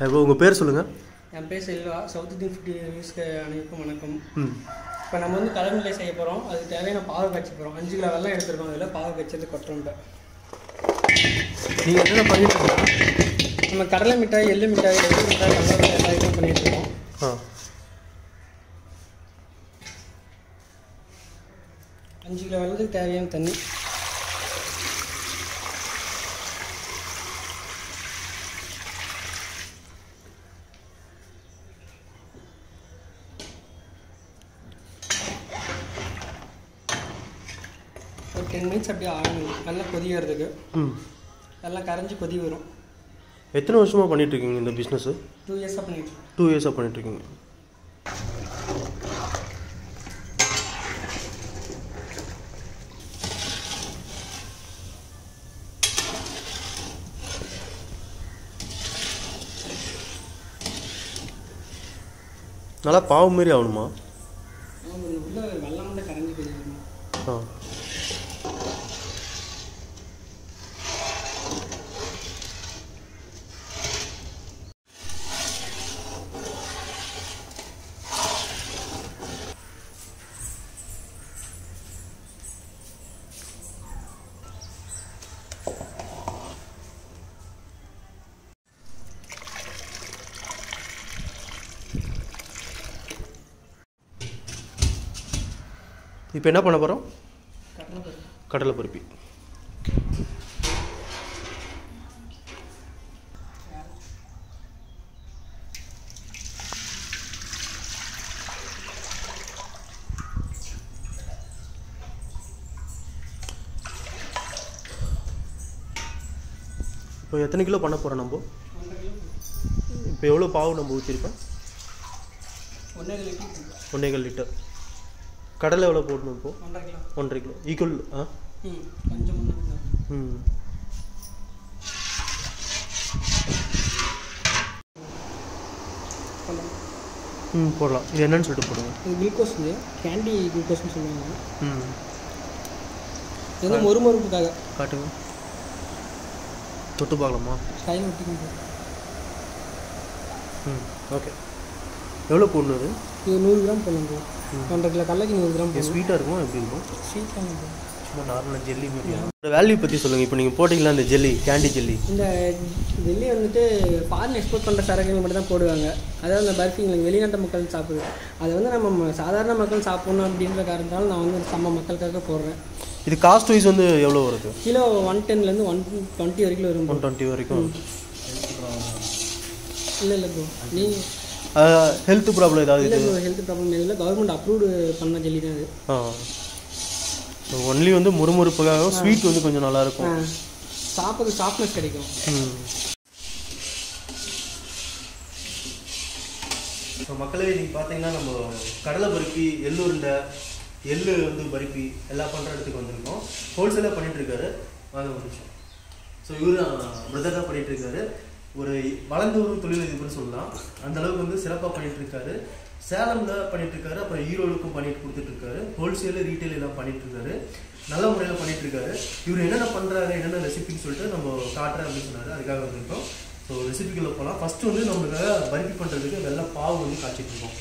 Bro உங்கள் பேர் சொல்லுங்கள் என் பேர் செல்வா சவுத் இந்தியன் ஃபிஃப்டி நியூஸ்க்கு அனைவருக்கும் வணக்கம் ம் இப்போ நம்ம வந்து கடல்நிலை செய்ய போகிறோம் அதுக்கு தேவையான பாவு காய்ச்சி போகிறோம் அஞ்சு கிலோ வெள்ளம் எடுத்துருக்கோம் அதில் பாவு காய்ச்சது கொட்டுறோம் இப்போ நீங்கள் என்னென்ன பண்ணிட்டு இருக்கீங்க நம்ம கடலை மிட்டாய் எள்ளு மிட்டாய் எள்ளு மிட்டாய் கடலை மிட்டாய் எல்லா இதுவும் பண்ணிட்டு இருக்கோம் ஆ அஞ்சு கிலோ வெள்ளத்துக்கு தேவையான தண்ணி ஒரு டென் மினிட்ஸ் அப்படியே ஆகணும் நல்லா கொதிக்கிறதுக்கு ம் நல்லா கரைஞ்சி கொதி வரும் எத்தனை வருஷமாக பண்ணிட்டு இருக்கீங்க இந்த பிஸ்னஸ்ஸு டூ இயர்ஸாக பண்ணிட்டு இருக்கோம். டூ இயர்ஸாக பண்ணிட்டு இருக்கீங்க நல்லா பாவு மாரி ஆகணுமா ஆமா, இந்த உள்ள வெள்ளம் மட்டும் கரைஞ்சி கொதி வரும் ஆ இப்போ என்ன பண்ண போகிறோம் கடலை பருப்பு. கடலை பருப்பி இப்போ எத்தனை கிலோ பண்ண போகிறோம் நம்ம ஒன்றரை கிலோ இப்போ எவ்வளோ பாவு நம்ம ஊற்றிருக்கோம் ஒன்றரை கிலோ இட்லி ஒன்றேகால் லிட்டர் கடலை எவ்வளோ போடணும் இப்போ ஒன்றரை கிலோ ஒன்றரை கிலோ ஈக்குவல் ஆ ம் கொஞ்சம் முன்ன பின்ன. ம் பண்ணலாம். ம் போடலாம் இது என்னன்னு சொல்லிட்டு போடுங்க இது குளுக்கோஸ் இது கேண்டி குளுக்கோஸ்னு சொல்லுவாங்க ம் இது வந்து மொறுமொறுப்புக்காக காட்டுங்க தொட்டு பார்க்கலாமா கையில் ஒட்டிக்கிட்டு ம் ஓகே எவ்வளோ போடணும் இது இது நூறு கிராம் போடணும் ஒன்றரை கிலோ கடலைக்கு நூறு கிராம் இது போடணும் ஸ்வீட்டாக இருக்குமா எப்படி இருக்கும் ஸ்வீட்டாக சும்மா நார்மலாக ஜெல்லி மாதிரி இந்த வேல்யூ பற்றி சொல்லுங்கள் இப்போ நீங்கள் போட்டிங்களா இந்த ஜெல்லி கேண்டி ஜெல்லி இந்த டெல்லி வந்துட்டு ஃபாரின் எக்ஸ்போர்ட் பண்ணுற சரக்குகள் மட்டும் தான் போடுவாங்க அதாவது அந்த பர்ஃபிங்களுக்கு வெளிநாட்டு மக்கள் சாப்பிடுது அதை வந்து நம்ம ம- சாதாரண மக்கள் சாப்பிடணும் அப்படின்ற காரணத்தால் நான் வந்து நம்ம மக்களுக்காக போடுறேன் இது காஸ்ட் வைஸ் வந்து எவ்வளோ வருது கிலோ ஒன் டென்லேருந்து ஒன் டுவெண்ட்டி வரைக்கும் வரும் ஒன் டுவெண்ட்டி வரைக்கும் இல்லை இல்லை ப்ரோ நீங்கள் ஹெல்த் ப்ராப்ளம் ஏதாவது இல்லை இது ப்ரோ ஹெல்த் ப்ராப்ளம் இல்லை கவர்மெண்ட் அப்ரூவ்டு பண்ண ஜெல்லி தான் அது ஆ ஒன்லி வந்து முறுமுறுப்புக்காக ஸ்வீட் வந்து கொஞ்சம் நல்லாயிருக்கும் சாப்பிட்றது சாஃப்ட்னஸ் கிடைக்கும் ம் இப்போ மக்களே நீங்கள் பார்த்தீங்கன்னா நம்ம கடலை பருப்பி எள்ளு உருண்டை எள்ளு வந்து பருப்பி எல்லாம் பண்ணுற இடத்துக்கு வந்திருக்கோம் ஹோல்சேலாக பண்ணிட்டு இருக்காரு வாங்க ஒரு நிமிஷம் ஸோ இவரு பிரதர் தான் பண்ணிட்டு இருக்காரு ஒரு வளர்ந்து வரும் தொழிலதிபர்னு சொல்லலாம் அந்த அளவுக்கு வந்து சிறப்பாக பண்ணிட்டு இருக்காரு சேலம்ல பண்ணிட்டு இருக்காரு அப்புறம் ஈரோடுக்கும் பண்ணிட்டு கொடுத்துட்டு இருக்காரு ஹோல்சேல் ரீட்டைல் எல்லாம் பண்ணிட்டு இருக்காரு நல்ல முறையில் பண்ணிட்டு இருக்காரு இவர் என்னென்ன பண்றாரு என்னென்ன ரெசிபின்னு சொல்லிட்டு நம்ம காட்டுறேன் அப்படின்னு சொன்னாரு அதுக்காக வந்திருக்கோம் ஸோ ரெசிபிக்குள்ள போகலாம் ஃபர்ஸ்ட் வந்து நம்மளுக்காக பருப்பி பண்றதுக்கு வெள்ளை பாவு வந்து காய்ச்சிட்டு இருக்கோம்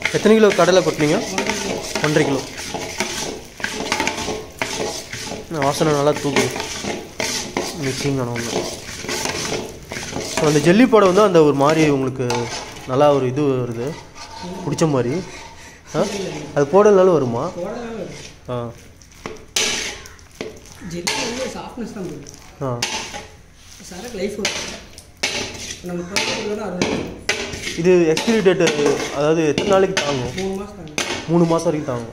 எத்தனை கிலோ கடலை கொட்டினீங்க ஒன்றரை கிலோ ஆ, வாசனை நல்லா தூக்குது மிக்சிங் ஆனால் ஒன்று ஸோ அந்த ஜெல்லி போட வந்து அந்த ஒரு மாதிரி உங்களுக்கு நல்லா ஒரு இது வருது பிடிச்ச மாதிரி ஆ அது போடலனாலும் வருமா போடலாம் வரும். ஆ ஜெல்லி வந்து சாஃப்ட்னஸ் தான் போகுது ஆ சரக்கு லைஃப் வரும் நம்ம ப்ராடக்ட் அறுபது இது எக்ஸ்பிரி டேட்டு அதாவது எத்தனை நாளைக்கு தாங்கும் மூணு மாதம் தாங்க மூணு மாதம் வரைக்கும் தாங்கும்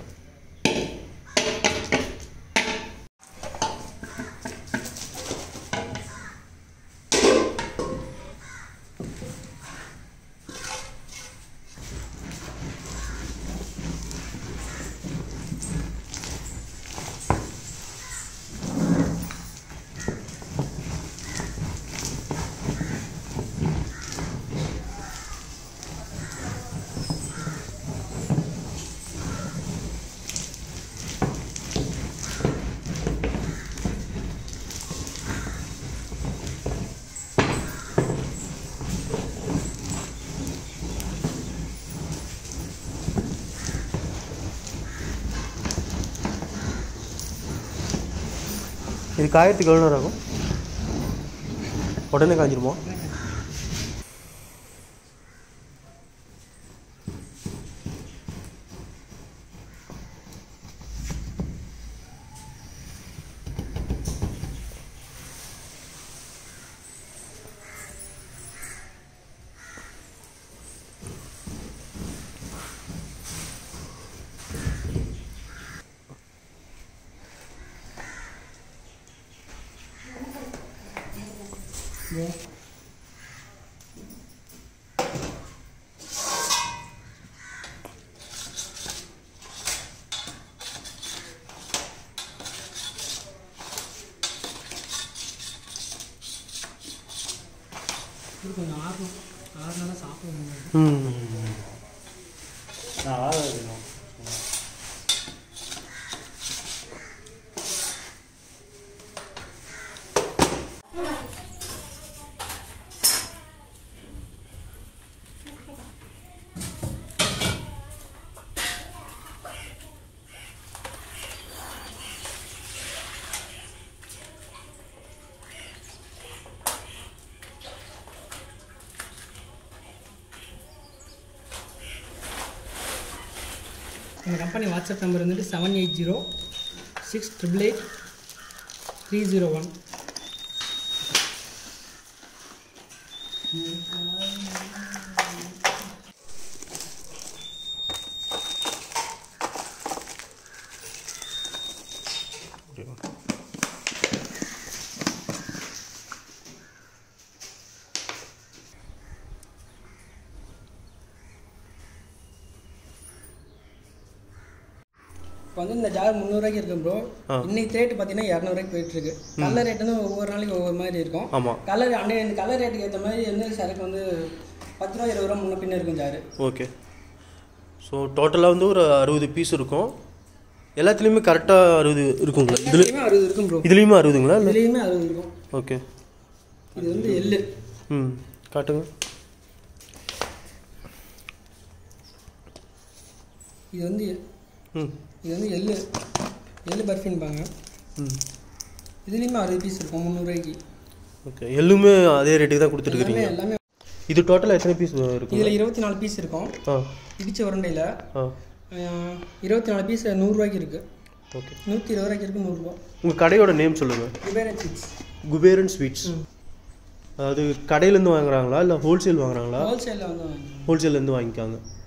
இது காயத்துக்கு எவ்வளோ நேரம் ஆகும் உடனே காஞ்சிருமா இது கொஞ்சம் ஆறும் ஆறு நாளாக சாப்பிட முடியாது ம் எங்கள் கம்பெனி வாட்ஸ்அப் நம்பர் வந்துட்டு seven eight zero six triple eight three zero one இப்போ வந்து இந்த ஜார் முந்நூறுவாய்க்கு இருக்கு ப்ரோ ஆ. இன்னைக்கு ரேட்டு பார்த்தீங்கன்னா இரநூறுவாய்க்கு போயிட்டு இருக்கு கலர் ரேட் வந்து ஒவ்வொரு நாளைக்கு ஒவ்வொரு மாதிரி இருக்கும் ஆமாம் கலர் அன்றைய இந்த கலர் ரேட்டுக்கு ஏற்ற மாதிரி வந்து சரக்கு வந்து பத்து ரூபா இருபது ரூபா முன்ன பின்ன இருக்கும் ஜாரு ஓகே ஸோ டோட்டலாக வந்து ஒரு அறுபது பீஸ் இருக்கும் எல்லாத்துலேயுமே கரெக்டாக அறுபது இருக்குங்களா இதில் இதுலேயுமே அறுபது இருக்கும் ப்ரோ இதுலேயுமே அறுபதுங்களா இல்லை இதுலேயுமே அறுபது இருக்கும் ஓகே இது வந்து எள்ளு ம் காட்டுங்க இது வந்து ம் இது வந்து எள்ளு எள்ளு பர்ஃபின்பாங்க ம் இதுலேயுமே அறுபது பீஸ் இருக்கும் முந்நூறுரூவாய்க்கு ஓகே எள்ளுமே அதே ரேட்டுக்கு தான் கொடுத்துருக்குறீங்க எல்லாமே எல்லாமே இது டோட்டலாக எத்தனை பீஸ் இருக்கும் இதில் இருபத்தி நாலு பீஸ் இருக்கும் ஆ இடிச்ச உருண்டையில் ஆ இருபத்தி நாலு பீஸ் நூறுரூவாய்க்கு இருக்குது ஓகே நூற்றி இருபது ரூபாய்க்கு இருக்குது நூறுரூவா உங்கள் கடையோட நேம் சொல்லுங்கள் குபேரன் சிக்ஸ் குபேரன் ஸ்வீட்ஸ் அதாவது கடையிலேருந்து வாங்குறாங்களா இல்லை ஹோல்சேல் வாங்குறாங்களா ஹோல்சேலில் வந்து வாங்கிக்கலாம் ஹோல்சேல்லேருந்து வாங்கிக்காங்க